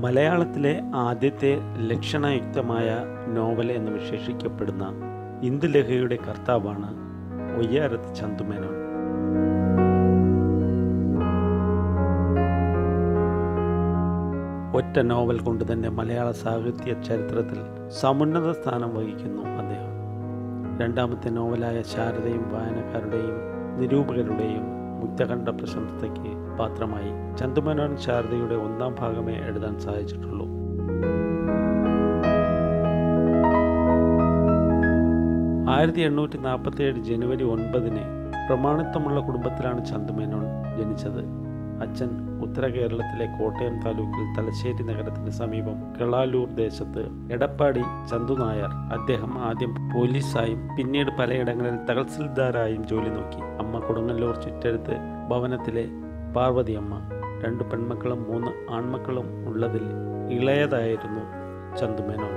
മലയാളത്തിലെ ആദ്യത്തെ ലക്ഷണയുക്തമായ നോവൽ എന്ന് വിശേഷിക്കപ്പെടുന്ന ഇന്ദുലഹയുടെ കർത്താവാണ് ഒയ്യാരത്ത് ചന്തുമേനോൻ ഒറ്റ നോവൽ കൊണ്ട് തന്നെ മലയാള സാഹിത്യ ചരിത്രത്തിൽ സമുന്നത സ്ഥാനം വഹിക്കുന്നു അദ്ദേഹം രണ്ടാമത്തെ നോവലായ ശാരദയും വായനക്കാരുടെയും നിരൂപകരുടെയും മുക്തകണ്ഠ പ്രശംസയ്ക്ക് പാത്രമായി ചന്തുമേനോൻ ശാരദയുടെ ഒന്നാം ഭാഗമേ എഴുതാൻ സാധിച്ചിട്ടുള്ളൂ ആയിരത്തി എണ്ണൂറ്റി നാൽപ്പത്തി ഏഴ് ജനുവരി ഒൻപതിന് പ്രമാണിത്വമുള്ള കുടുംബത്തിലാണ് ചന്തുമേനോൻ ജനിച്ചത് അച്ഛൻ ഉത്തര കേരളത്തിലെ കോട്ടയം താലൂക്കിൽ തലശ്ശേരി നഗരത്തിന് സമീപം കിളാലൂർ ദേശത്ത് എടപ്പാടി ചന്തു നായർ അദ്ദേഹം ആദ്യം പോലീസായും പിന്നീട് പലയിടങ്ങളിൽ തഹസിൽദാരായും ജോലി നോക്കി അമ്മ കൊടുങ്ങല്ലൂർ ചുറ്റരുത്ത് ഭവനത്തിലെ പാർവതി അമ്മ രണ്ട് പെൺമക്കളും മൂന്ന് ആൺമക്കളും ഉള്ളതിൽ ഇളയതായിരുന്നു ചന്തുമേനോൻ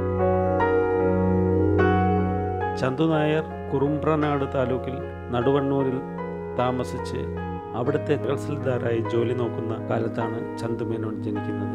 ചന്തു നായർ കുറുമ്പ്രനാട് താലൂക്കിൽ നടുവണ്ണൂരിൽ താമസിച്ച് അവിടുത്തെ തഹസിൽദാരായി ജോലി നോക്കുന്ന കാലത്താണ് ചന്തുമേനോൻ ജനിക്കുന്നത്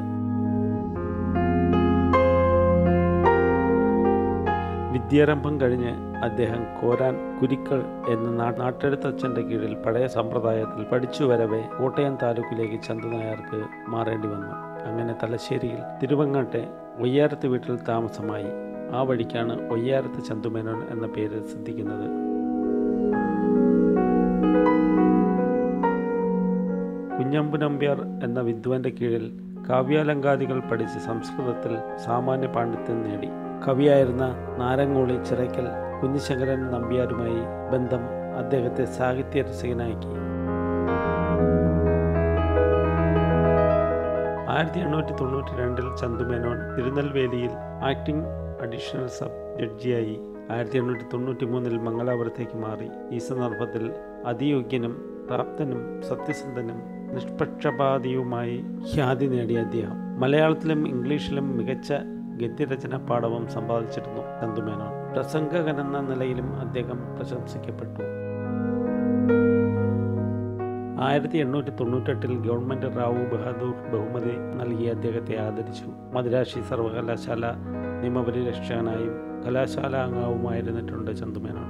വിദ്യാരംഭം കഴിഞ്ഞ് അദ്ദേഹം കോരാൻ കുരിക്കൾ എന്ന നാ- നാട്ടെഴുത്തച്ഛൻ്റെ കീഴിൽ പഴയ സമ്പ്രദായത്തിൽ പഠിച്ചു വരവെ കോട്ടയം താലൂക്കിലേക്ക് ചന്തു നായർക്ക് മാറേണ്ടി വന്നു അങ്ങനെ തലശ്ശേരിയിൽ തിരുവങ്ങാട്ടെ ഒയ്യാരത്ത് വീട്ടിൽ താമസമായി ആ വഴിക്കാണ് ഒയ്യാരത്ത് ചന്തുമേനോൻ എന്ന പേര് സിദ്ധിക്കുന്നത് കുഞ്ഞമ്പു നമ്പ്യാർ എന്ന വിദ്വാന്റെ കീഴിൽ കാവ്യാലങ്കാദികൾ പഠിച്ച് സംസ്കൃതത്തിൽ സാമാന്യ പാണ്ഡിത്യം നേടി കവിയായിരുന്ന നാരങ്ങോളി ചിറയ്ക്കൽ കുഞ്ഞിശങ്കരൻ നമ്പ്യാരുമായി ബന്ധം അദ്ദേഹത്തെ സാഹിത്യ രസികനാക്കി ആയിരത്തി എണ്ണൂറ്റി തൊണ്ണൂറ്റി രണ്ടിൽ ചന്തുമേനോൻ തിരുനെൽവേലിയിൽ ആക്ടിംഗ് അഡീഷണൽ സബ് ജഡ്ജിയായി ആയിരത്തി എണ്ണൂറ്റി തൊണ്ണൂറ്റി മൂന്നിൽ മംഗലാപുരത്തേക്ക് മാറി ഈ സന്ദർഭത്തിൽ അതിയോഗ്യനും പ്രാപ്തനും സത്യസന്ധനും നിഷ്പക്ഷപാതിയുമായി ഖ്യാതി നേടിയ അദ്ദേഹം മലയാളത്തിലും ഇംഗ്ലീഷിലും മികച്ച ഗദ്യരചന പാഠവും സമ്പാദിച്ചിരുന്നു ചന്തുമേനോൻ പ്രസംഗകൻ എന്ന നിലയിലും അദ്ദേഹം പ്രശംസിക്കപ്പെട്ടു ആയിരത്തി എണ്ണൂറ്റി തൊണ്ണൂറ്റെട്ടിൽ ഗവൺമെൻറ് റാവു ബഹാദൂർ ബഹുമതി നൽകി അദ്ദേഹത്തെ ആദരിച്ചു മദിരാശി സർവകലാശാല നിയമപരിരക്ഷകനായും കലാശാല അംഗവുമായിരുന്നിട്ടുണ്ട് ചന്തുമേനോൻ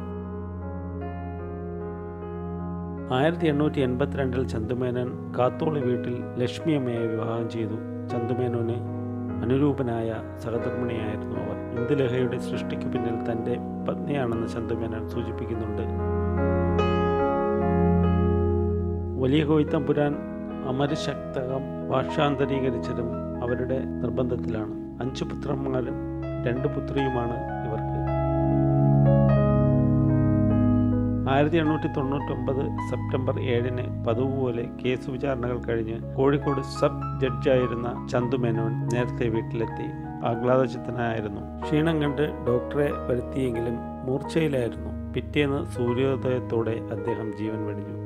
ആയിരത്തി എണ്ണൂറ്റി എൺപത്തിരണ്ടിൽ ചന്തുമേനോൻ കാത്തോളി വീട്ടിൽ ലക്ഷ്മിയമ്മയെ വിവാഹം ചെയ്തു ചന്തുമേനോന് അനുരൂപനായ സഹധർമ്മിണിയായിരുന്നു അവർ ഇന്ദുലഹയുടെ സൃഷ്ടിക്ക് പിന്നിൽ തൻ്റെ പത്നിയാണെന്ന് ചന്തുമേനോൻ സൂചിപ്പിക്കുന്നുണ്ട് വലിയ കോയിത്തം പുരാൻ അമരശക്തകം ഭാഷാന്തരീകരിച്ചതും അവരുടെ നിർബന്ധത്തിലാണ് അഞ്ചു പുത്രന്മാരും രണ്ട് പുത്രിയുമാണ് ഇവർക്ക് ആയിരത്തി എണ്ണൂറ്റി തൊണ്ണൂറ്റൊമ്പത് സെപ്റ്റംബർ ഏഴിന് പതിവ് പോലെ കേസ് വിചാരണകൾ കഴിഞ്ഞ് കോഴിക്കോട് സബ് ജഡ്ജായിരുന്ന ചന്തുമേനോൻ നേരത്തെ വീട്ടിലെത്തി ആഹ്ലാദചിത്തനായിരുന്നു ക്ഷീണം കണ്ട് ഡോക്ടറെ വരുത്തിയെങ്കിലും മൂർച്ചയിലായിരുന്നു പിറ്റേന്ന് സൂര്യോദയത്തോടെ അദ്ദേഹം ജീവൻ വെടിഞ്ഞു